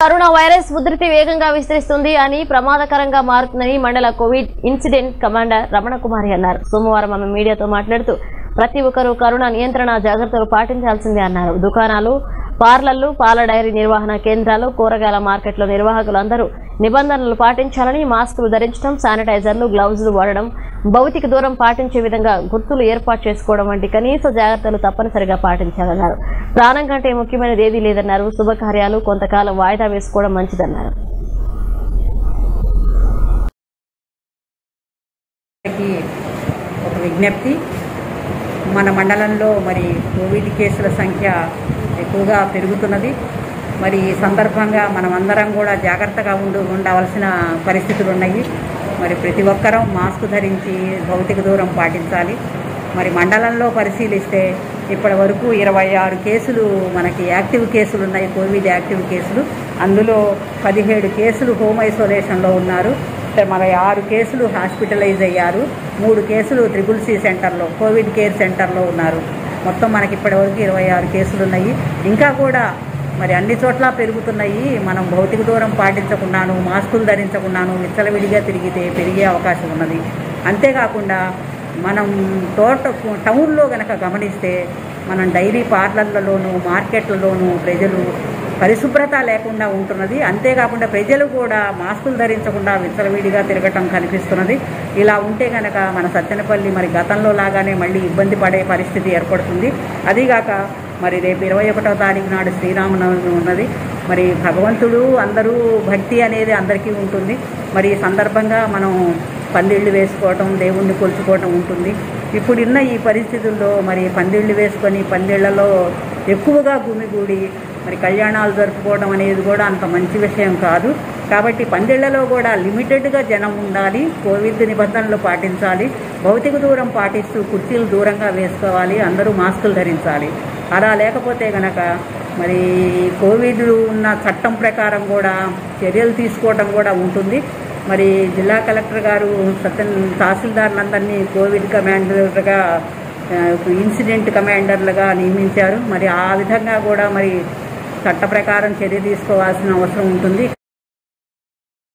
corona virus ఉధృతి వేగంగా విస్తరిస్తుంది అని ప్రమాదకరంగా మారుతుందని మండల Covid incident commander Ramana Kumari అన్నారు సోమవారం ఆమె మీడియాతో మాట్లాడుతూ ప్రతి ఒక్కరూ కరోనా నియంత్రణ జాగ్రత్తలు పాటించాల్సిందే అన్నారు దుకాణాలు పార్లర్లు పాల డైరీ నిర్వహణ కేంద్రాలు కూరగాయల మార్కెట్ల నిర్వాహకులు అందరూ నిబంధనలు పాటించాలని మాస్కులు ధరించడం శానిటైజర్లు గ్లౌజులు వాడడం భౌతిక దూరం పాటించే విధంగా గుర్తులు ఏర్పాటు చేసుకోవడం వంటి కనీస జాగ్రత్తలు తప్పనిసరిగా పాటించాలన్నారు ప్రాణం కంటే ముఖ్యమైనది ఏదీ లేదన్నారు శుభకార్యాలు కొంతకాలం వాయిదా వేసుకోవడం మంచిదన్నారు కి ఒక విజ్ఞప్తి మన మండలంలో మరి కోవిడ్ కేసుల సంఖ్య ఎక్కువగా పెరుగుతున్నది మరి ఈ సందర్భంగా మనమందరం కూడా జాగ్రత్తగా ఉండు ఉండవలసిన పరిస్థితులు ఉన్నాయి మరి ప్రతి ఒక్కరూ మాస్క్ ధరించి భౌతిక దూరం పాటించాలి మరి మండలంలో పరిశీలిస్తే ఇప్పటి వరకు ఇరవై ఆరు కేసులు మనకి యాక్టివ్ కేసులు ఉన్నాయి కోవిడ్ యాక్టివ్ కేసులు అందులో పదిహేడు కేసులు హోమ్ ఐసోలేషన్లో ఉన్నారు అంటే మన ఆరు కేసులు హాస్పిటలైజ్ అయ్యారు మూడు కేసులు ట్రిపుల్ సి సెంటర్లో కోవిడ్ కేర్ సెంటర్లో ఉన్నారు మొత్తం మనకి ఇప్పటివరకు ఇరవై ఆరు కేసులు ఉన్నాయి ఇంకా కూడా మరి అన్ని చోట్ల పెరుగుతున్నాయి మనం భౌతిక దూరం పాటించకుండాను మాస్కులు ధరించకుండాను విచ్చలవిడిగా తిరిగితే పెరిగే అవకాశం ఉన్నది అంతేకాకుండా మనం తోట టౌన్లో గనక గమనిస్తే మనం డైరీ పార్లర్లలోనూ మార్కెట్లలోనూ ప్రజలు పరిశుభ్రత లేకుండా ఉంటున్నది అంతేకాకుండా ప్రజలు కూడా మాస్కులు ధరించకుండా విచ్చలవిడిగా తిరగటం కనిపిస్తున్నది ఇలా ఉంటే కనుక మన సత్తెనపల్లి మరి గతంలో లాగానే మళ్ళీ ఇబ్బంది పడే పరిస్థితి ఏర్పడుతుంది అదీగాక మరి రేపు ఇరవై ఒకటో తారీఖు నాడు శ్రీరామనవమి ఉన్నది మరి భగవంతుడు అందరూ భక్తి అనేది అందరికీ ఉంటుంది మరి ఈ సందర్భంగా మనం పందిళ్ళు వేసుకోవటం దేవుణ్ణి కొలుచుకోవటం ఉంటుంది ఇప్పుడున్న ఈ పరిస్థితుల్లో మరి పందిళ్ళు వేసుకొని పందిళ్లలో ఎక్కువగా గుమిగూడి మరి కళ్యాణాలు జరుపుకోవడం అనేది కూడా అంత మంచి విషయం కాదు కాబట్టి పందిళ్లలో కూడా లిమిటెడ్గా జనం ఉండాలి కోవిడ్ నిబంధనలు పాటించాలి భౌతిక దూరం పాటిస్తూ కుర్చీలు దూరంగా వేసుకోవాలి అందరూ మాస్కులు ధరించాలి అలా లేకపోతే గనక మరి కోవిడ్ ఉన్న చట్టం ప్రకారం కూడా చర్యలు తీసుకోవడం కూడా ఉంటుంది మరి జిల్లా కలెక్టర్ గారు సత్యం తహసీల్దార్లందరినీ కోవిడ్ కమాండర్గా ఆ, ఇన్సిడెంట్ కమాండర్లుగా నియమించారు మరి ఆ విధంగా కూడా మరి చట్ట ప్రకారం చర్య తీసుకోవాల్సిన అవసరం ఉంటుంది